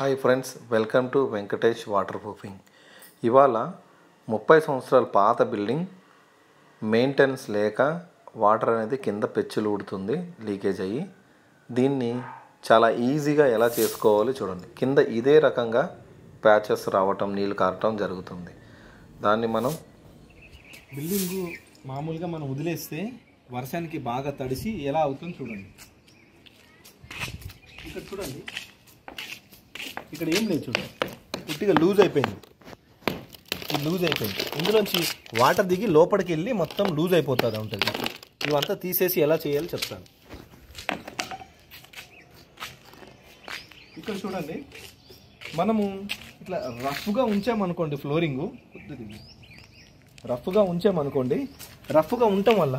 hi friends welcome to Venkatesh waterproofing ఇవాళ ముప్పై సంవత్సరాల పాత బిల్డింగ్ మెయింటెనెన్స్ లేక వాటర్ అనేది కింద పెచ్చులు ఊడుతుంది లీకేజ్ అయ్యి దీన్ని చాలా ఈజీగా ఎలా చేసుకోవాలో చూడండి కింద ఇదే రకంగా ప్యాచెస్ రావటం నీళ్ళు కారటం జరుగుతుంది దాన్ని మనం బిల్డింగ్ మామూలుగా మనం వదిలేస్తే వర్షానికి బాగా తడిసి ఎలా అవుతుందో చూడండి ఇక్కడ చూడండి ఇక్కడ ఏం లేదు చూడండి పుట్టిగా లూజ్ అయిపోయింది ఇది లూజ్ అయిపోయింది ఇందులోంచి వాటర్ దిగి లోపలికి వెళ్ళి మొత్తం లూజ్ అయిపోతుంది ఉంటుంది ఇవంతా తీసేసి ఎలా చేయాలో చెప్తాను ఇక్కడ చూడండి మనము ఇట్లా రఫ్గా ఉంచామనుకోండి ఫ్లోరింగు రఫ్గా ఉంచామనుకోండి రఫ్గా ఉండటం వల్ల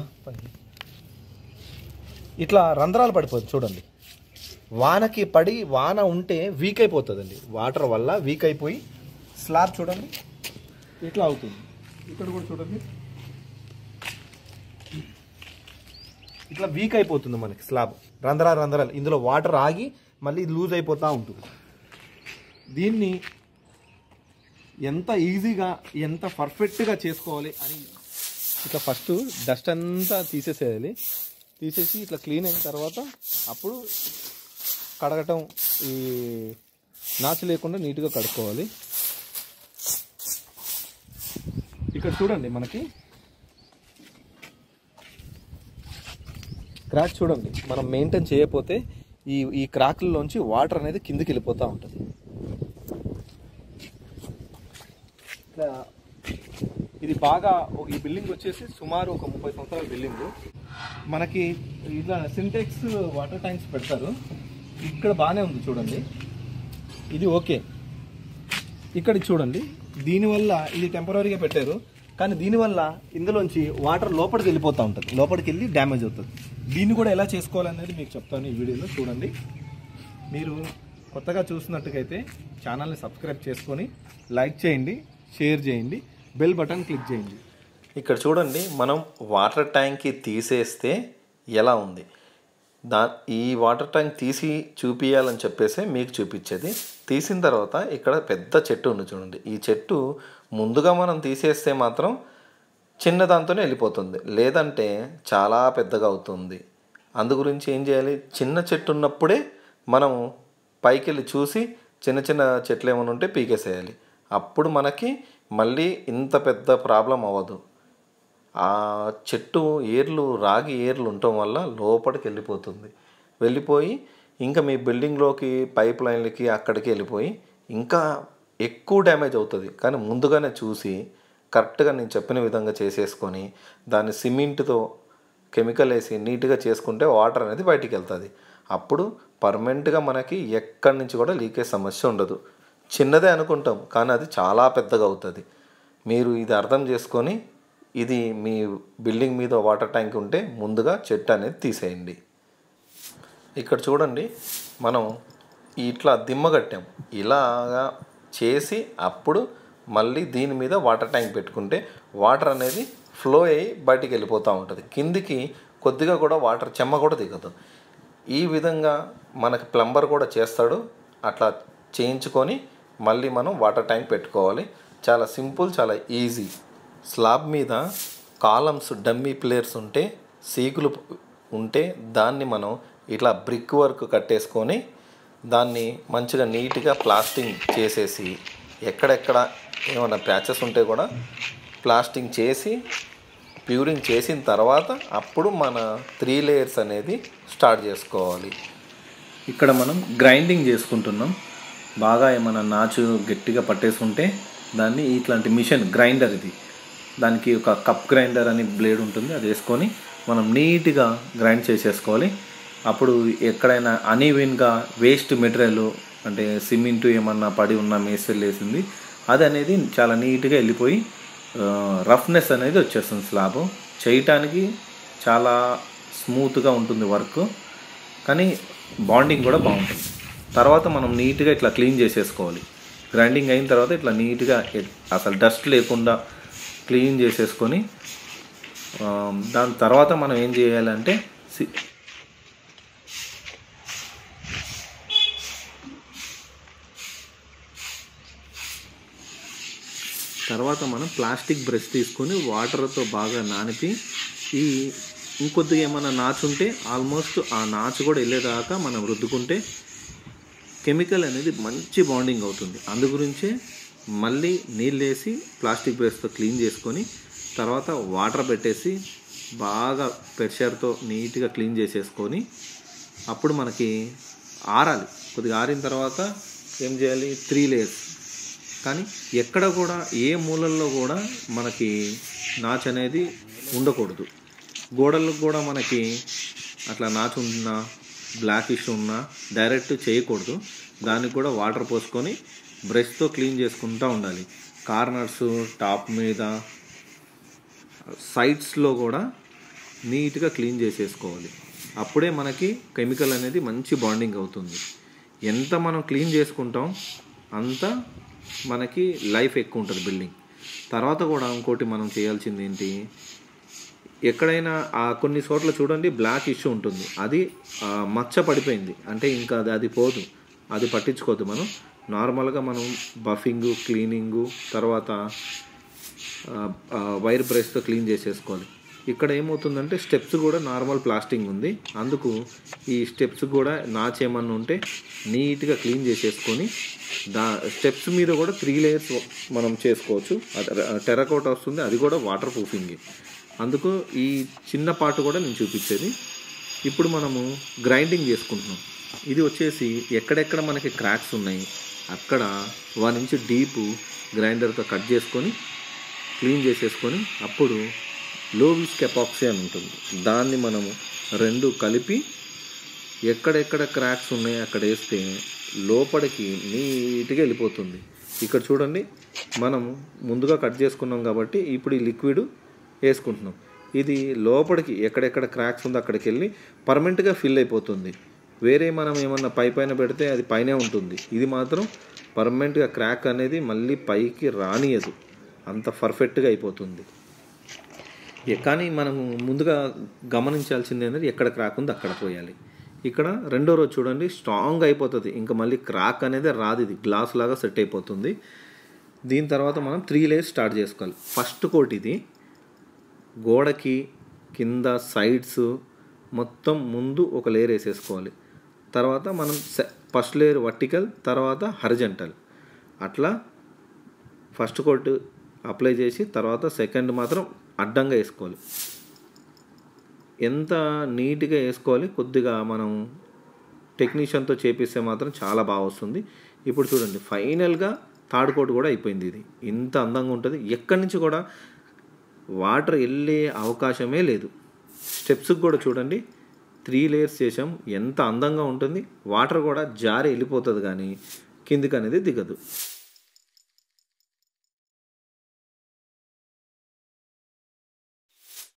ఇట్లా రంధ్రాలు పడిపోతుంది చూడండి వానకి పడి వాన ఉంటే వీక్ అయిపోతుందండి వాటర్ వల్ల వీక్ అయిపోయి స్లాబ్ చూడండి ఇట్లా అవుతుంది ఇక్కడ కూడా చూడండి ఇట్లా వీక్ అయిపోతుంది మనకి స్లాబ్ రంధ్రాలు రంధ్రాలు ఇందులో వాటర్ ఆగి మళ్ళీ లూజ్ అయిపోతూ ఉంటుంది దీన్ని ఎంత ఈజీగా ఎంత పర్ఫెక్ట్గా చేసుకోవాలి అని ఇట్లా ఫస్ట్ డస్ట్ అంతా తీసేసేయాలి తీసేసి ఇట్లా క్లీన్ అయిన తర్వాత అప్పుడు కడగటం ఈ నాచు లేకుండా నీట్గా కడుక్కోవాలి ఇక్కడ చూడండి మనకి క్రాక్ చూడండి మనం మెయింటైన్ చేయకపోతే ఈ ఈ క్రాక్లలోంచి వాటర్ అనేది కిందికి వెళ్ళిపోతూ ఉంటుంది ఇట్లా ఇది బాగా ఒక- ఈ బిల్డింగ్ వచ్చేసి సుమారు ఒక ముప్పై సంవత్సరాల బిల్డింగ్ మనకి ఇట్లా సింటెక్స్ వాటర్ ట్యాంక్స్ పెడతారు ఇక్కడ బాగానే ఉంది చూడండి ఇది ఓకే ఇక్కడ చూడండి దీనివల్ల ఇది టెంపరీగా పెట్టారు కానీ దీనివల్ల ఇందులోంచి వాటర్ లోపలికి వెళ్ళిపోతూ ఉంటుంది లోపలికి వెళ్ళి డ్యామేజ్ అవుతుంది దీన్ని కూడా ఎలా చేసుకోవాలనేది మీకు చెప్తాను ఈ వీడియోలో చూడండి మీరు కొత్తగా చూస్తున్నట్టుగైతే ఛానల్ని సబ్స్క్రైబ్ చేసుకొని లైక్ చేయండి షేర్ చేయండి బెల్ బటన్ క్లిక్ చేయండి ఇక్కడ చూడండి మనం వాటర్ ట్యాంక్కి తీసేస్తే ఎలా ఉంది దా ఈ వాటర్ ట్యాంక్ తీసి చూపించాలని చెప్పేసి మీకు చూపించేది తీసిన తర్వాత ఇక్కడ పెద్ద చెట్టు ఉంది చూడండి ఈ చెట్టు ముందుగా మనం తీసేస్తే మాత్రం చిన్న దాంతోనే వెళ్ళిపోతుంది లేదంటే చాలా పెద్దగా అవుతుంది అందు గురించి ఏం చేయాలి చిన్న చెట్టు ఉన్నప్పుడే మనం పైకి వెళ్ళి చూసి చిన్న చిన్న చెట్లు ఏమైనా ఉంటే పీకేసేయాలి అప్పుడు మనకి మళ్ళీ ఇంత పెద్ద ప్రాబ్లం అవ్వదు ఆ చెట్టు ఏర్లు రాగి ఏర్లు ఉండటం వల్ల లోపలికి వెళ్ళిపోతుంది వెళ్ళిపోయి ఇంకా మీ బిల్డింగ్లోకి పైప్ లైన్లకి అక్కడికి వెళ్ళిపోయి ఇంకా ఎక్కువ డ్యామేజ్ అవుతుంది కానీ ముందుగానే చూసి కరెక్ట్గా నేను చెప్పిన విధంగా చేసేసుకొని దాన్ని సిమెంట్తో కెమికల్ వేసి నీట్గా చేసుకుంటే వాటర్ అనేది బయటికి వెళ్తుంది అప్పుడు పర్మనెంట్గా మనకి ఎక్కడి నుంచి కూడా లీకేజ్ సమస్య ఉండదు చిన్నదే అనుకుంటాం కానీ అది చాలా పెద్దగా అవుతుంది మీరు ఇది అర్థం చేసుకొని ఇది మీ బిల్డింగ్ మీద వాటర్ ట్యాంక్ ఉంటే ముందుగా చెట్టు అనేది తీసేయండి ఇక్కడ చూడండి మనం ఇట్లా దిమ్మ కట్టాం ఇలాగా చేసి అప్పుడు మళ్ళీ దీని మీద వాటర్ ట్యాంక్ పెట్టుకుంటే వాటర్ అనేది ఫ్లో అయ్యి బయటికి వెళ్ళిపోతూ ఉంటుంది కిందికి కొద్దిగా కూడా వాటర్ చెమ్మ కూడా దిగదు ఈ విధంగా మనకి ప్లంబర్ కూడా చేస్తాడు అట్లా చేయించుకొని మళ్ళీ మనం వాటర్ ట్యాంక్ పెట్టుకోవాలి చాలా సింపుల్ చాలా ఈజీ స్లాబ్ మీద కాలమ్స్ డమ్మీ ప్లేయర్స్ ఉంటే సీకులు ఉంటే దాన్ని మనం ఇట్లా బ్రిక్ వర్క్ కట్టేసుకొని దాన్ని మంచిగా నీట్గా ప్లాస్టింగ్ చేసేసి ఎక్కడెక్కడ ఏమైనా ప్యాచెస్ ఉంటే కూడా ప్లాస్టింగ్ చేసి ప్యూరింగ్ చేసిన తర్వాత అప్పుడు మన త్రీ లేయర్స్ అనేది స్టార్ట్ చేసుకోవాలి ఇక్కడ మనం గ్రైండింగ్ చేసుకుంటున్నాం బాగా ఏమైనా నాచు గట్టిగా పట్టేసుకుంటే దాన్ని ఇట్లాంటి మిషన్ గ్రైండర్ ఇది దానికి ఒక కప్ గ్రైండర్ అని బ్లేడ్ ఉంటుంది అది వేసుకొని మనం నీట్గా గ్రైండ్ చేసేసుకోవాలి అప్పుడు ఎక్కడైనా అనీవెన్గా వేస్ట్ మెటీరియల్ అంటే సిమెంట్ ఏమన్నా పడి ఉన్న మేస్త్రీలు వేసింది అది అనేది చాలా నీట్గా వెళ్ళిపోయి రఫ్నెస్ అనేది వచ్చేస్తుంది స్లాబ్ చేయటానికి చాలా స్మూత్గా ఉంటుంది వర్క్ కానీ బాండింగ్ కూడా బాగుంటుంది తర్వాత మనం నీట్గా ఇట్లా క్లీన్ చేసేసుకోవాలి గ్రైండింగ్ అయిన తర్వాత ఇట్లా నీట్గా ఎ- అసలు డస్ట్ లేకుండా క్లీన్ చేసేసుకొని ఆ, దాని తర్వాత మనం ఏం చేయాలంటే సి- తర్వాత మనం ప్లాస్టిక్ బ్రష్ తీసుకొని వాటర్తో బాగా నానిపి ఈ ఇంకొద్దిగా ఏమైనా నాచు ఉంటే ఆల్మోస్ట్ ఆ నాచు కూడా వెళ్ళేదాకా మనం రుద్దుకుంటే కెమికల్ అనేది మంచి బాండింగ్ అవుతుంది అందు గురించే మళ్ళీ నీళ్ళు వేసి ప్లాస్టిక్ బ్రష్తో క్లీన్ చేసుకొని తర్వాత వాటర్ పెట్టేసి బాగా ప్రెషర్తో నీట్గా క్లీన్ చేసేసుకొని అప్పుడు మనకి ఆరాలి కొద్దిగా ఆరిన తర్వాత ఏం చేయాలి త్రీ లేయర్స్ కానీ ఎక్కడ కూడా ఏ మూలల్లో కూడా మనకి నాచు అనేది ఉండకూడదు గోడలకు కూడా మనకి అట్లా నాచు ఉన్నా బ్లాక్ ఇష్యూ ఉన్నా డైరెక్ట్ చేయకూడదు దానికి కూడా వాటర్ పోసుకొని బ్రష్తో క్లీన్ చేసుకుంటూ ఉండాలి కార్నర్స్ టాప్ మీద సైడ్స్లో కూడా నీట్గా క్లీన్ చేసేసుకోవాలి అప్పుడే మనకి కెమికల్ అనేది మంచి బాండింగ్ అవుతుంది ఎంత మనం క్లీన్ చేసుకుంటాం అంత మనకి లైఫ్ ఎక్కువ ఉంటుంది బిల్డింగ్ తర్వాత కూడా ఇంకోటి మనం చేయాల్సింది ఏంటి ఎక్కడైనా ఆ కొన్ని చోట్ల చూడండి బ్లాక్ ఇష్యూ ఉంటుంది అది ఆ, మచ్చ పడిపోయింది అంటే ఇంకా అది అది పోదు అది పట్టించుకోవద్దు మనం నార్మల్గా మనం బఫింగు క్లీనింగు తర్వాత ఆ, ఆ, వైర్ బ్రష్తో క్లీన్ చేసేసుకోవాలి ఇక్కడ ఏమవుతుందంటే స్టెప్స్ కూడా నార్మల్ ప్లాస్టింగ్ ఉంది అందుకు ఈ స్టెప్స్ కూడా నాచ్ ఏమన్నా ఉంటే నీట్గా క్లీన్ చేసేసుకొని దా స్టెప్స్ మీద కూడా త్రీ లేయర్స్ మనం చేసుకోవచ్చు టెరకోట వస్తుంది అది కూడా వాటర్ ప్రూఫింగ్ అందుకు ఈ చిన్న పార్ట్ కూడా నేను చూపించేది ఇప్పుడు మనము గ్రైండింగ్ చేసుకుంటున్నాం ఇది వచ్చేసి ఎక్కడెక్కడ మనకి క్రాక్స్ ఉన్నాయి అక్కడ వన్ ఇంచ్ డీపు గ్రైండర్తో కట్ చేసుకొని క్లీన్ చేసేసుకొని అప్పుడు లోవిస్ కెపాక్సీ అని ఉంటుంది దాన్ని మనము రెండు కలిపి ఎక్కడెక్కడ క్రాక్స్ ఉన్నాయో అక్కడ వేస్తే లోపలికి నీట్గా వెళ్ళిపోతుంది ఇక్కడ చూడండి మనం ముందుగా కట్ చేసుకున్నాం కాబట్టి ఇప్పుడు ఈ లిక్విడ్ వేసుకుంటున్నాం ఇది లోపలికి ఎక్కడెక్కడ క్రాక్స్ ఉందో అక్కడికి వెళ్ళి పర్మనెంట్గా ఫిల్ అయిపోతుంది వేరే మనం ఏమన్నా పై పైన పెడితే అది పైనే ఉంటుంది ఇది మాత్రం పర్మనెంట్గా క్రాక్ అనేది మళ్ళీ పైకి రానియదు అంత పర్ఫెక్ట్గా అయిపోతుంది ఏ- కానీ మనం ముందుగా గమనించాల్సింది అనేది ఎక్కడ క్రాక్ ఉందో అక్కడ పోయాలి ఇక్కడ రెండో రోజు చూడండి స్ట్రాంగ్ అయిపోతుంది ఇంకా మళ్ళీ క్రాక్ అనేది రాదు ఇది గ్లాస్ లాగా సెట్ అయిపోతుంది దీని తర్వాత మనం త్రీ లేయర్స్ స్టార్ట్ చేసుకోవాలి ఫస్ట్ కోట్ ఇది గోడకి కింద సైడ్స్ మొత్తం ముందు ఒక లేయర్ వేసేసుకోవాలి తర్వాత మనం ఫస్ట్ లేయర్ వర్టికల్ తర్వాత హరిజంటల్ అట్లా ఫస్ట్ కోట్ అప్లై చేసి తర్వాత సెకండ్ మాత్రం అడ్డంగా వేసుకోవాలి ఎంత నీట్గా వేసుకోవాలి కొద్దిగా మనం టెక్నీషియన్తో చేపిస్తే మాత్రం చాలా బాగా వస్తుంది ఇప్పుడు చూడండి ఫైనల్గా థర్డ్ కోట్ కూడా అయిపోయింది ఇది ఇంత అందంగా ఉంటుంది ఎక్కడి నుంచి కూడా వాటర్ వెళ్ళే అవకాశమే లేదు స్టెప్స్కి కూడా చూడండి త్రీ లేయర్స్ చేసాం ఎంత అందంగా ఉంటుంది వాటర్ కూడా జారి వెళ్ళిపోతుంది కానీ కిందికి అనేది దిగదు